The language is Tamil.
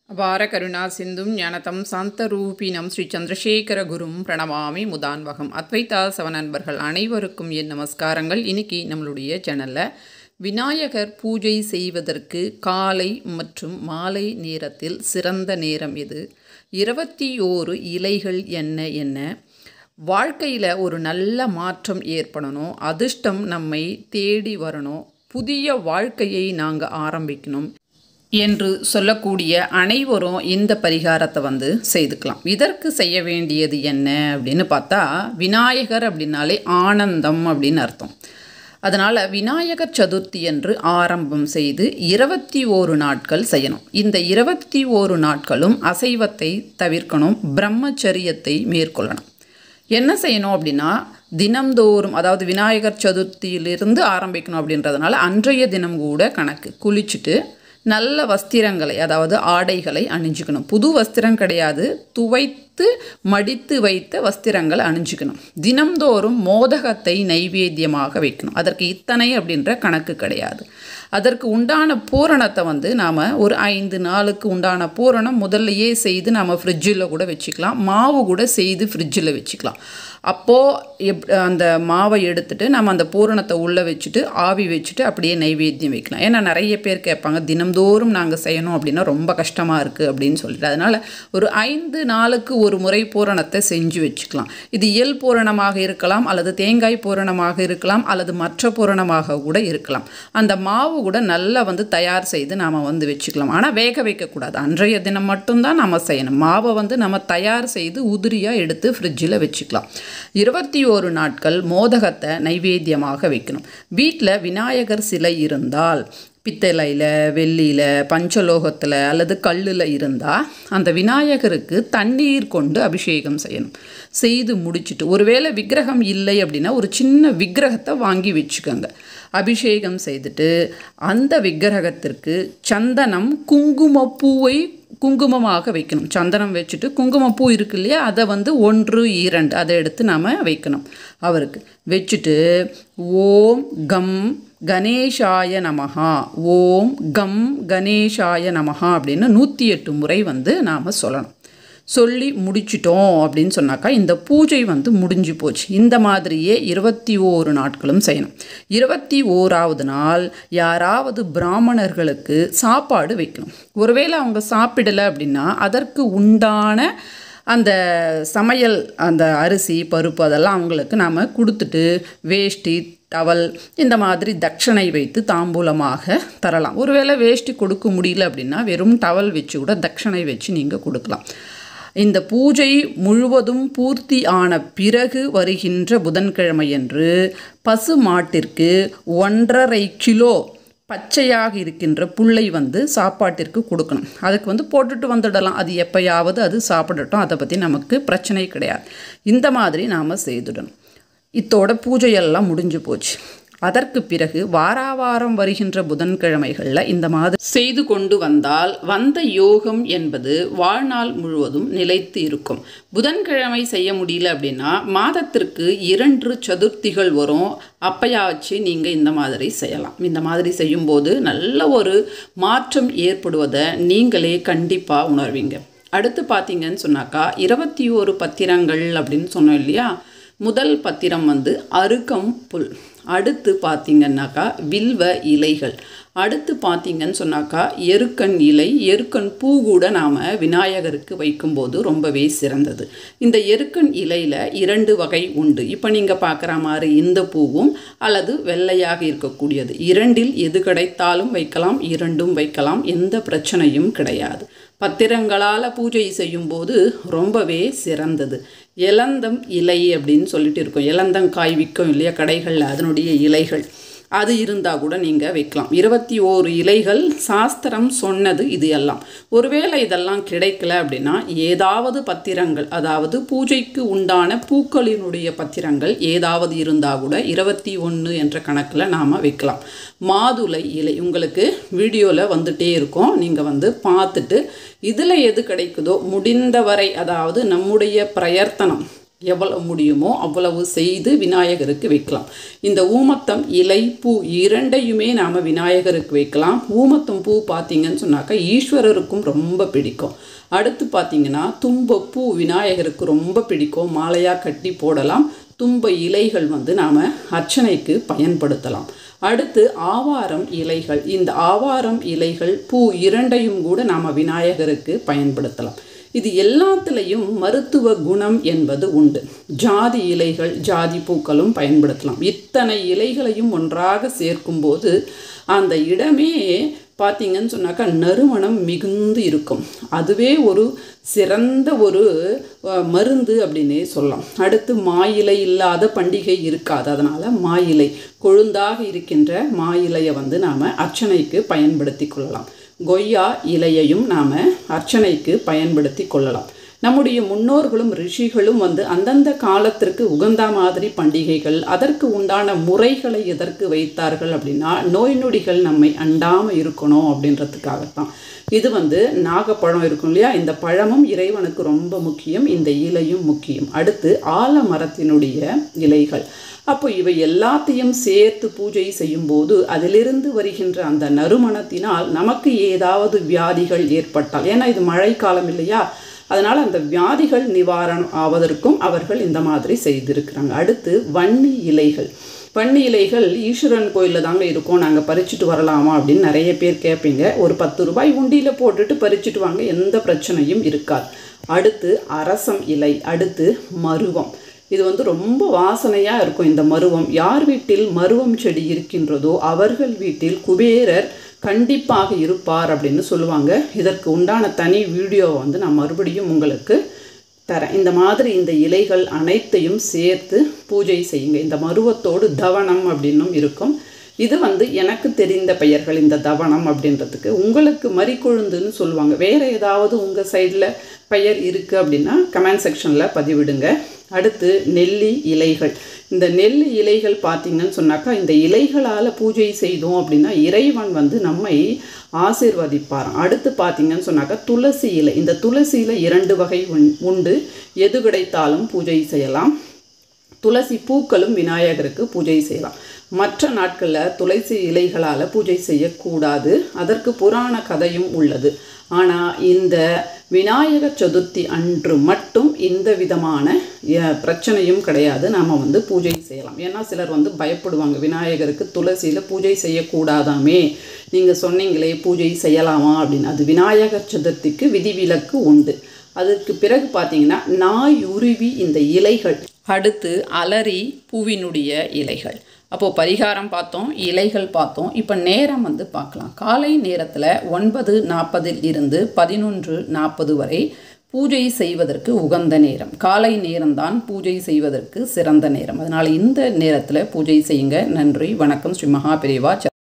அபார கருணா சிந்தும் ஞானதம் சாந்தரூபினம் ஸ்ரீ சந்திரசேகர குரும் பிரணமாமி முதான்வகம் அத்வைதா சவ நண்பர்கள் அனைவருக்கும் என் நமஸ்காரங்கள் இன்னைக்கு நம்மளுடைய சேனலில் விநாயகர் பூஜை செய்வதற்கு காலை மற்றும் மாலை நேரத்தில் சிறந்த நேரம் எது இருபத்தி ஓரு இலைகள் என்ன என்ன வாழ்க்கையில் ஒரு நல்ல மாற்றம் ஏற்படணும் அதிர்ஷ்டம் நம்மை தேடி வரணும் புதிய வாழ்க்கையை நாங்கள் ஆரம்பிக்கணும் என்று சொல்லக்கூடிய அனைவரும் இந்த பரிகாரத்தை வந்து செய்துக்கலாம் இதற்கு செய்ய வேண்டியது என்ன அப்படின்னு பார்த்தா விநாயகர் அப்படின்னாலே ஆனந்தம் அப்படின்னு அர்த்தம் அதனால் விநாயகர் சதுர்த்தி என்று ஆரம்பம் செய்து இருபத்தி ஓரு நாட்கள் செய்யணும் இந்த இருபத்தி ஓரு நாட்களும் அசைவத்தை தவிர்க்கணும் பிரம்மச்சரியத்தை மேற்கொள்ளணும் என்ன செய்யணும் அப்படின்னா தினம்தோறும் அதாவது விநாயகர் சதுர்த்தியிலிருந்து ஆரம்பிக்கணும் அப்படின்றதுனால அன்றைய தினம் கூட கணக்கு குளிச்சுட்டு நல்ல வஸ்திரங்களை அதாவது ஆடைகளை அணிஞ்சுக்கணும் புது வஸ்திரம் கிடையாது துவைத்து மடித்து வைத்த வஸ்திரங்களை அணிஞ்சுக்கணும் தினம்தோறும் மோதகத்தை நைவேத்தியமாக வைக்கணும் அதற்கு இத்தனை அப்படின்ற கணக்கு கிடையாது அதற்கு உண்டான பூரணத்தை வந்து நாம் ஒரு ஐந்து நாளுக்கு உண்டான பூரணம் முதல்லையே செய்து நாம் ஃப்ரிட்ஜில் கூட வச்சுக்கலாம் மாவு கூட செய்து ஃப்ரிட்ஜில் வச்சுக்கலாம் அப்போது எப் அந்த மாவை எடுத்துட்டு நம்ம அந்த பூரணத்தை உள்ளே வச்சுட்டு ஆவி வச்சுட்டு அப்படியே நைவேத்தியம் வைக்கலாம் ஏன்னா நிறைய பேர் கேட்பாங்க தினம்தோறும் நாங்கள் செய்யணும் அப்படின்னா ரொம்ப கஷ்டமாக இருக்குது அப்படின்னு சொல்லிட்டு அதனால் ஒரு ஐந்து நாளுக்கு ஒரு முறை பூரணத்தை செஞ்சு வச்சுக்கலாம் இது இயல் பூரணமாக இருக்கலாம் அல்லது தேங்காய் பூரணமாக இருக்கலாம் அல்லது மற்ற பூரணமாக கூட இருக்கலாம் அந்த மாவு கூட நல்லா வந்து தயார் செய்து நாம் வந்து வச்சுக்கலாம் ஆனால் வேக வைக்கக்கூடாது அன்றைய தினம் மட்டும்தான் நம்ம செய்யணும் மாவை வந்து நம்ம தயார் செய்து உதிரியாக எடுத்து ஃப்ரிட்ஜில் வச்சுக்கலாம் இருபத்தி ஓரு நாட்கள் மோதகத்தை நைவேத்தியமாக வைக்கணும் வீட்டில் விநாயகர் சிலை இருந்தால் பித்தளையில் வெள்ளியில் பஞ்சலோகத்தில் அல்லது கல்லில் இருந்தால் அந்த விநாயகருக்கு தண்ணீர் கொண்டு அபிஷேகம் செய்யணும் செய்து முடிச்சுட்டு ஒருவேளை விக்கிரகம் இல்லை அப்படின்னா ஒரு சின்ன விக்கிரகத்தை வாங்கி வச்சுக்கோங்க அபிஷேகம் செய்துட்டு அந்த விக்கிரகத்திற்கு சந்தனம் குங்குமப்பூவை குங்குமமாக வைக்கணும் சந்தனம் வச்சுட்டு குங்குமப்பூ இருக்கு இல்லையா அதை வந்து ஒன்று இரண்டு அதை எடுத்து நாம் வைக்கணும் அவருக்கு வச்சுட்டு ஓம் கம் கணேஷாய நமஹா ஓம் கம் கணேஷாய நமஹா அப்படின்னு நூற்றி எட்டு முறை வந்து நாம் சொல்லணும் சொல்லி முடிச்சிட்டோம் அப்படின்னு சொன்னாக்கா இந்த பூஜை வந்து முடிஞ்சு போச்சு இந்த மாதிரியே இருபத்தி ஓரு நாட்களும் செய்யணும் இருபத்தி ஓராவது நாள் யாராவது பிராமணர்களுக்கு சாப்பாடு வைக்கணும் ஒருவேளை அவங்க சாப்பிடலை அப்படின்னா அதற்கு உண்டான அந்த சமையல் அந்த அரிசி பருப்பு அதெல்லாம் அவங்களுக்கு நாம் கொடுத்துட்டு வேஷ்டி டவல் இந்த மாதிரி தட்சணை வைத்து தாம்பூலமாக தரலாம் ஒருவேளை வேஷ்டி கொடுக்க முடியல அப்படின்னா வெறும் டவல் வச்சு கூட தட்சணை வச்சு நீங்கள் கொடுக்கலாம் இந்த பூஜை முழுவதும் பூர்த்தி ஆன பிறகு வருகின்ற புதன்கிழமையன்று பசு மாட்டிற்கு ஒன்றரை கிலோ பச்சையாக இருக்கின்ற புல்லை வந்து சாப்பாட்டிற்கு கொடுக்கணும் அதுக்கு வந்து போட்டுட்டு வந்துடலாம் அது எப்பயாவது அது சாப்பிடட்டும் அதை பற்றி நமக்கு பிரச்சனை கிடையாது இந்த மாதிரி நாம் செய்துடணும் இத்தோட பூஜையெல்லாம் முடிஞ்சு போச்சு அதற்கு பிறகு வாராவாரம் வருகின்ற புதன்கிழமைகளில் இந்த மாதிரி செய்து கொண்டு வந்தால் வந்த யோகம் என்பது வாழ்நாள் முழுவதும் நிலைத்து இருக்கும் புதன்கிழமை செய்ய முடியல அப்படின்னா மாதத்திற்கு இரண்டு சதுர்த்திகள் வரும் அப்பயாச்சு நீங்கள் இந்த மாதிரி செய்யலாம் இந்த மாதிரி செய்யும்போது நல்ல ஒரு மாற்றம் ஏற்படுவதை நீங்களே கண்டிப்பாக உணர்வீங்க அடுத்து பார்த்தீங்கன்னு சொன்னாக்கா இருபத்தி ஒரு பத்திரங்கள் அப்படின்னு சொன்னோம் இல்லையா முதல் பத்திரம் வந்து அருக்கம் புல் அடுத்து பார்த்திங்கன்னாக்கா வில்வ இலைகள் அடுத்து பார்த்திங்கன்னு சொன்னாக்கா எருக்கன் இலை எருக்கன் பூ கூட நாம் விநாயகருக்கு வைக்கும்போது ரொம்பவே சிறந்தது இந்த எருக்கன் இலையில் இரண்டு வகை உண்டு இப்போ நீங்கள் பார்க்குற மாதிரி இந்த பூவும் அல்லது வெள்ளையாக இருக்கக்கூடியது இரண்டில் எது கிடைத்தாலும் வைக்கலாம் இரண்டும் வைக்கலாம் எந்த பிரச்சனையும் கிடையாது பத்திரங்களால் பூஜை செய்யும்போது ரொம்பவே சிறந்தது இலந்தம் இலை அப்படின்னு சொல்லிட்டு இருக்கோம் இலந்தங்காய் விற்கும் இல்லையா கடைகளில் அதனுடைய இலைகள் அது இருந்தால் கூட நீங்கள் வைக்கலாம் இருபத்தி ஓரு இலைகள் சாஸ்திரம் சொன்னது இது எல்லாம் ஒருவேளை இதெல்லாம் கிடைக்கல அப்படின்னா ஏதாவது பத்திரங்கள் அதாவது பூஜைக்கு உண்டான பூக்களினுடைய பத்திரங்கள் ஏதாவது இருந்தால் கூட இருபத்தி ஒன்று என்ற கணக்கில் நாம் வைக்கலாம் மாதுளை இலை உங்களுக்கு வீடியோவில் வந்துட்டே இருக்கும் நீங்கள் வந்து பார்த்துட்டு இதில் எது கிடைக்குதோ முடிந்தவரை அதாவது நம்முடைய பிரயர்த்தனம் எவ்வளவு முடியுமோ அவ்வளவு செய்து விநாயகருக்கு வைக்கலாம் இந்த ஊமத்தம் இலை பூ இரண்டையுமே நாம் விநாயகருக்கு வைக்கலாம் ஊமத்தம் பூ பார்த்தீங்கன்னு சொன்னாக்கா ஈஸ்வரருக்கும் ரொம்ப பிடிக்கும் அடுத்து பார்த்தீங்கன்னா தும்ப பூ விநாயகருக்கு ரொம்ப பிடிக்கும் மாலையாக கட்டி போடலாம் தும்ப இலைகள் வந்து நாம் அர்ச்சனைக்கு பயன்படுத்தலாம் அடுத்து ஆவாரம் இலைகள் இந்த ஆவாரம் இலைகள் பூ இரண்டையும் கூட நாம் விநாயகருக்கு பயன்படுத்தலாம் இது எல்லாத்துலேயும் மருத்துவ குணம் என்பது உண்டு ஜாதி இலைகள் ஜாதி பூக்களும் பயன்படுத்தலாம் இத்தனை இலைகளையும் ஒன்றாக சேர்க்கும்போது அந்த இடமே பார்த்தீங்கன்னு சொன்னாக்கா நறுமணம் மிகுந்து இருக்கும் அதுவே ஒரு சிறந்த ஒரு அஹ், மருந்து அப்படின்னே சொல்லலாம் அடுத்து மாயிலை இல்லாத பண்டிகை இருக்காது அதனால் மாயிலை கொழுந்தாக இருக்கின்ற மாயிலையை வந்து நாம் அர்ச்சனைக்கு பயன்படுத்தி கொள்ளலாம் கொய்யா இலையையும் நாம் அர்ச்சனைக்கு பயன்படுத்தி கொள்ளலாம் நம்முடைய முன்னோர்களும் ரிஷிகளும் வந்து அந்தந்த காலத்திற்கு உகந்த மாதிரி பண்டிகைகள் அதற்கு உண்டான முறைகளை எதற்கு வைத்தார்கள் அப்படின்னா நோய் நொடிகள் நம்மை அண்டாமல் இருக்கணும் அப்படின்றதுக்காகத்தான் இது வந்து நாகப்பழம் இருக்கும் இல்லையா இந்த பழமும் இறைவனுக்கு ரொம்ப முக்கியம் இந்த இலையும் முக்கியம் அடுத்து ஆலமரத்தினுடைய இலைகள் அப்போ இவை எல்லாத்தையும் சேர்த்து பூஜை செய்யும்போது அதிலிருந்து வருகின்ற அந்த நறுமணத்தினால் நமக்கு ஏதாவது வியாதிகள் ஏற்பட்டால் ஏன்னா இது மழைக்காலம் இல்லையா அதனால் அந்த வியாதிகள் நிவாரணம் ஆவதற்கும் அவர்கள் இந்த மாதிரி செய்திருக்கிறாங்க அடுத்து வன்னி இலைகள் வன்னி இலைகள் ஈஸ்வரன் கோயிலில் தாங்க இருக்கும் நாங்கள் பறிச்சுட்டு வரலாமா அப்படின்னு நிறைய பேர் கேட்பீங்க ஒரு பத்து ரூபாய் உண்டியில் போட்டுட்டு பறிச்சுட்டு வாங்க எந்த பிரச்சனையும் இருக்காது அடுத்து அரசம் இலை அடுத்து மருவம் இது வந்து ரொம்ப வாசனையாக இருக்கும் இந்த மருவம் யார் வீட்டில் மருவம் செடி இருக்கின்றதோ அவர்கள் வீட்டில் குபேரர் கண்டிப்பாக இருப்பார் அப்படின்னு சொல்லுவாங்க இதற்கு உண்டான தனி வீடியோ வந்து நான் மறுபடியும் உங்களுக்கு தரேன் இந்த மாதிரி இந்த இலைகள் அனைத்தையும் சேர்த்து பூஜை செய்யுங்க இந்த மருவத்தோடு தவனம் அப்படின்னும் இருக்கும் இது வந்து எனக்கு தெரிந்த பெயர்கள் இந்த தவனம் அப்படின்றதுக்கு உங்களுக்கு மறிக்கொழுந்துன்னு சொல்லுவாங்க வேறு ஏதாவது உங்கள் சைடில் பெயர் இருக்குது அப்படின்னா கமெண்ட் செக்ஷனில் பதிவிடுங்க அடுத்து நெல்லி இலைகள் இந்த நெல் இலைகள் பார்த்தீங்கன்னு சொன்னாக்கா இந்த இலைகளால் பூஜை செய்தோம் அப்படின்னா இறைவன் வந்து நம்மை ஆசீர்வதிப்பார் அடுத்து பார்த்தீங்கன்னு சொன்னாக்கா துளசி இலை இந்த துளசியில் இரண்டு வகை உண்- உண்டு எது கிடைத்தாலும் பூஜை செய்யலாம் துளசி பூக்களும் விநாயகருக்கு பூஜை செய்யலாம் மற்ற நாட்களில் துளசி இலைகளால் பூஜை செய்யக்கூடாது அதற்கு புராண கதையும் உள்ளது ஆனால் இந்த விநாயகர் சதுர்த்தி அன்று மட்டும் இந்த விதமான அஹ், பிரச்சனையும் கிடையாது நாம் வந்து பூஜை செய்யலாம் ஏன்னா சிலர் வந்து பயப்படுவாங்க விநாயகருக்கு துளசியில் பூஜை செய்யக்கூடாதாமே நீங்கள் சொன்னீங்களே பூஜை செய்யலாமா அப்படின்னு அது விநாயகர் சதுர்த்திக்கு விதிவிலக்கு உண்டு அதுக்கு பிறகு பார்த்தீங்கன்னா நாய் உருவி இந்த இலைகள் அடுத்து அலரி பூவினுடைய இலைகள் அப்போது பரிகாரம் பார்த்தோம் இலைகள் பார்த்தோம் இப்போ நேரம் வந்து பார்க்கலாம் காலை நேரத்தில் ஒன்பது நாற்பதில் இருந்து பதினொன்று நாற்பது வரை பூஜை செய்வதற்கு உகந்த நேரம் காலை நேரம்தான் பூஜை செய்வதற்கு சிறந்த நேரம் அதனால் இந்த நேரத்தில் பூஜை செய்யுங்க நன்றி வணக்கம் ஸ்ரீ மகா பெரிவா